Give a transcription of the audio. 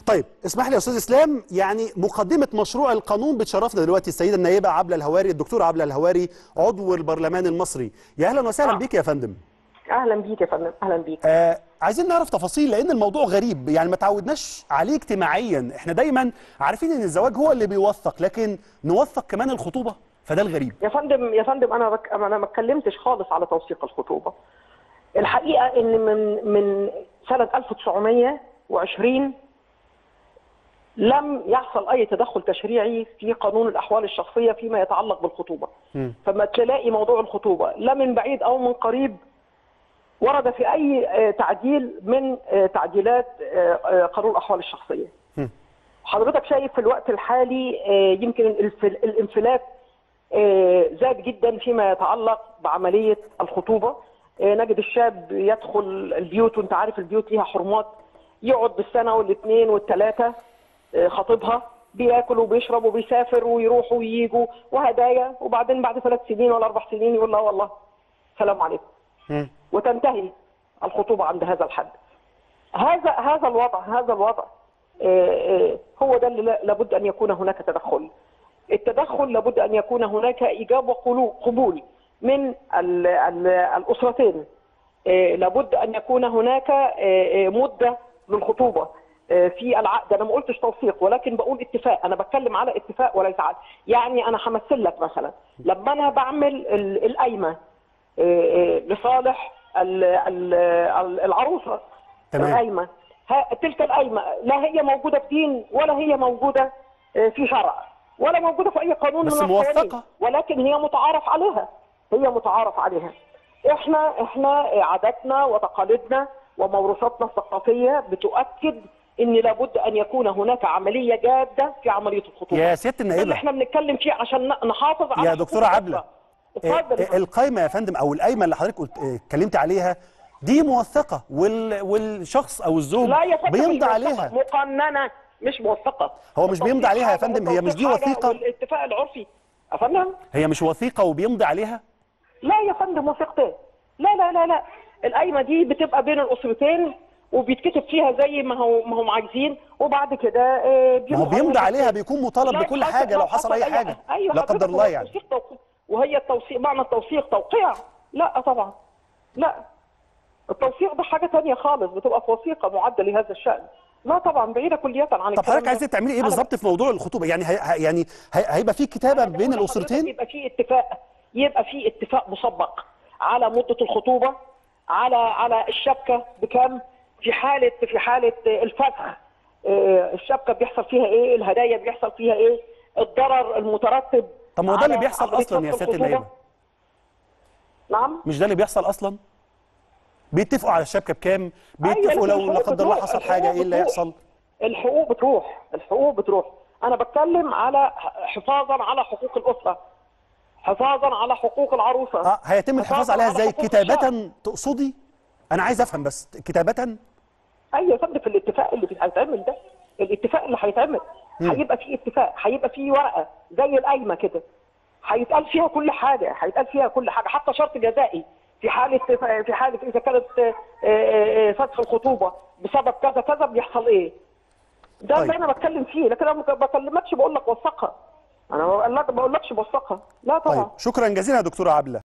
طيب اسمح لي يا استاذ اسلام يعني مقدمه مشروع القانون بتشرفنا دلوقتي السيده النائبه عبله الهواري الدكتوره عبله الهواري عضو البرلمان المصري يا اهلا وسهلا آه. بيك يا فندم اهلا بيك يا فندم اهلا بيك آه عايزين نعرف تفاصيل لان الموضوع غريب يعني ما تعودناش عليه اجتماعيا احنا دايما عارفين ان الزواج هو اللي بيوثق لكن نوثق كمان الخطوبه فده الغريب يا فندم يا فندم انا بك... انا ما اتكلمتش خالص على توثيق الخطوبه الحقيقه ان من من سنه 1920 لم يحصل اي تدخل تشريعي في قانون الاحوال الشخصيه فيما يتعلق بالخطوبه مم. فما تلاقي موضوع الخطوبه لا من بعيد او من قريب ورد في اي آه، تعديل من آه، تعديلات آه، آه، قانون الاحوال الشخصيه مم. حضرتك شايف في الوقت الحالي آه، يمكن الانف- الانفلات آه، زاد جدا فيما يتعلق بعمليه الخطوبه آه، نجد الشاب يدخل البيوت وانت عارف البيوت ليها حرمات يقعد بالسنه والاثنين والثلاثه آه، خطيبها بياكل وبيشرب وبيسافر ويروحوا وييجوا وهدايا وبعدين بعد ثلاث سنين ولا اربع سنين يقول لا والله سلام عليكم مم. وتنتهي الخطوبه عند هذا الحد. هذا هذا الوضع هذا الوضع آه، آه، هو ده اللي لا- لابد ان يكون هناك تدخل. التدخل لابد ان يكون هناك ايجاب وقبول من ال- ال- الاسرتين. آه، لابد ان يكون هناك آه، آه، مده للخطوبه آه، في العقد انا ما قلتش توثيق ولكن بقول اتفاق انا بتكلم على اتفاق وليس عقد يعني انا همثل لك مثلا لما انا بعمل ال- القايمه آه، آه، لصالح ال- ال- ال- العروسه تمام. القايمه ها- تلك القايمه لا هي موجوده في دين ولا هي موجوده آه، في شرع ولا موجوده في اي قانون بس من القوانين، موثقة. ولكن هي متعارف عليها هي متعارف عليها احنا احنا عاداتنا وتقاليدنا وموروثاتنا الثقافيه بتؤكد ان لابد ان يكون هناك عمليه جاده في عمليه الخطوبه يا سياده ده اللي النائبه احنا بنتكلم فيه عشان ن- نحافظ على يا حقوق دكتورة عبلة. الأسرة. اتفضل آه، آه، القايمه يا فندم او القايمه اللي حضرتك قلت آه، اتكلمت عليها دي موثقه وال... والشخص او الزوج لا يا فندم مش بيمضي موثقة، عليها مقننه مش موثقه هو مش بيمضي التوثيق عليها يا حاجة فندم، هي مش دي والتوثيق حاجة وثيقة؟ والاتفاق العرفي يا فندم هي مش وثيقه وبيمضي عليها لا يا فندم وثيقتين لا لا لا لا القايمه دي بتبقى بين الاسرتين وبيتكتب فيها زي ما هو ما هم عايزين وبعد كده آه، ما هو بيمضوا بيمضي عليها. عليها بيكون مطالب لا بكل حصل- حاجه لو لا حصل اي حاجه ايوه لا حضرتك قدر الله هو يعني التوثيق توقيع. وهي التوثيق معنى التوثيق توقيع لا طبعا لا التوثيق ده حاجه تانية خالص بتبقى في وثيقه معده لهذا الشان لا طبعا بعيده كليا عن طب الكلام حضرتك ده. عايزه تعملي ايه أنا بالظبط في موضوع الخطوبه يعني هي هي- يعني هي- هيبقى في كتابه أنا بين بقول لحضرتك الاسرتين يبقى في اتفاق يبقى في اتفاق مسبق على مده الخطوبه على على الشبكه بكام في حاله في حاله الفسخ آه، الشبكه بيحصل فيها ايه الهدايا بيحصل فيها ايه الضرر المترتب طب ما هو ده اللي على بيحصل عملية اصلا يا فسخ سياده الخطوبة. النائبه نعم مش ده اللي بيحصل اصلا بيتفقوا على الشبكه بكام أيوة، بيتفقوا لكن لو لا الحقوق قدر الله بتروح، حصل حاجه الحقوق ايه اللي بتروح. هيحصل الحقوق بتروح الحقوق بتروح انا بتكلم على حفاظا على حقوق الاسره حفاظا على حقوق العروسه اه هيتم الحفاظ حفاظاً عليها على ازاي حقوق الشعب. كتابه تقصدي انا عايز افهم بس كتابه ايوه يا فندم في الاتفاق اللي هيتعمل ده الاتفاق اللي هيتعمل هيبقى فيه اتفاق هيبقى فيه ورقه زي القايمه كده هيتقال فيها كل حاجه هيتقال فيها كل حاجه حتى شرط جزائي في حاله في حاله اذا كانت آه، آه، آه، فسخ الخطوبه بسبب كذا كذا بيحصل ايه ده طيب. اللي انا بتكلم فيه لكن انا ما بكلمكش بقول لك وثقها انا ما بقول لك- ما بقولكش بوثقها لا طبعا طيب شكرا جزيلا يا دكتوره عبله